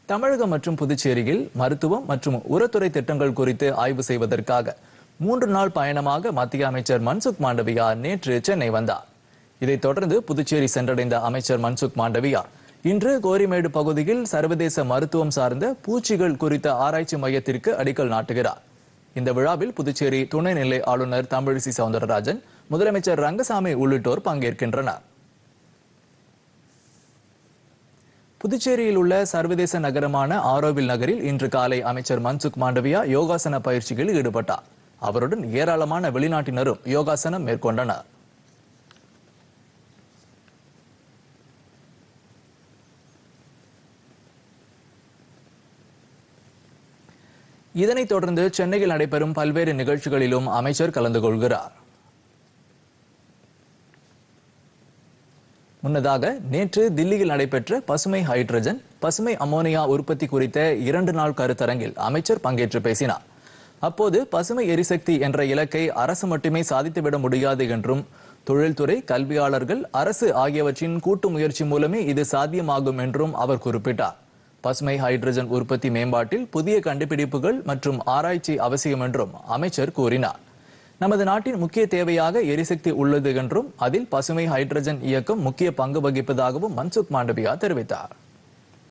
தமிழகம் மற்றும் புதுச்சேரியில் மருத்துவம் மற்றும் உரத்துறை திட்டங்கள் குறித்து ஆய்வு செய்வதற்காக மூன்று நாள் பயணமாக மத்திய அமைச்சர் மன்சுக் மாண்டவியா நேற்று சென்னை வந்தார் இதைத் தொடர்ந்து புதுச்சேரி சென்றடைந்த அமைச்சர் மன்சுக் மாண்டவியா இன்று கோரிமேடு பகுதியில் சர்வதேச மருத்துவம் சார்ந்த பூச்சிகள் குறித்த ஆராய்ச்சி மையத்திற்கு அடிக்கல் நாட்டுகிறார் இந்த விழாவில் புதுச்சேரி துணைநிலை ஆளுநர் தமிழிசை சவுந்தரராஜன் முதலமைச்சர் ரங்கசாமி உள்ளிட்டோர் பங்கேற்கின்றனர் புதுச்சேரியில் உள்ள சர்வதேச நகரமான ஆரோவில் நகரில் இன்று காலை அமைச்சர் மன்சுக் மாண்டவியா யோகாசன பயிற்சிகளில் ஈடுபட்டார் அவருடன் ஏராளமான வெளிநாட்டினரும் யோகாசனம் மேற்கொண்டனர் இதனைத் தொடர்ந்து சென்னையில் நடைபெறும் பல்வேறு நிகழ்ச்சிகளிலும் அமைச்சர் கலந்து கொள்கிறார் முன்னதாக நேற்று தில்லியில் நடைபெற்ற பசுமை ஹைட்ரஜன் பசுமை அமோனியா உற்பத்தி குறித்த இரண்டு நாள் கருத்தரங்கில் அமைச்சர் பங்கேற்று பேசினார் அப்போது பசுமை எரிசக்தி என்ற இலக்கை அரசு மட்டுமே சாதித்துவிட முடியாது என்றும் தொழில்துறை கல்வியாளர்கள் அரசு ஆகியவற்றின் கூட்டு முயற்சி மூலமே இது சாத்தியமாகும் என்றும் அவர் குறிப்பிட்டார் பசுமை ஹைட்ரஜன் உற்பத்தி மேம்பாட்டில் புதிய கண்டுபிடிப்புகள் மற்றும் ஆராய்ச்சி அவசியம் என்றும் அமைச்சர் கூறினார் நமது நாட்டின் முக்கிய தேவையாக எரிசக்தி உள்ளது என்றும் அதில் பசுமை ஹைட்ரஜன் இயக்கம் முக்கிய பங்கு வகிப்பதாகவும் மன்சுக் மாண்டவியா தெரிவித்தார்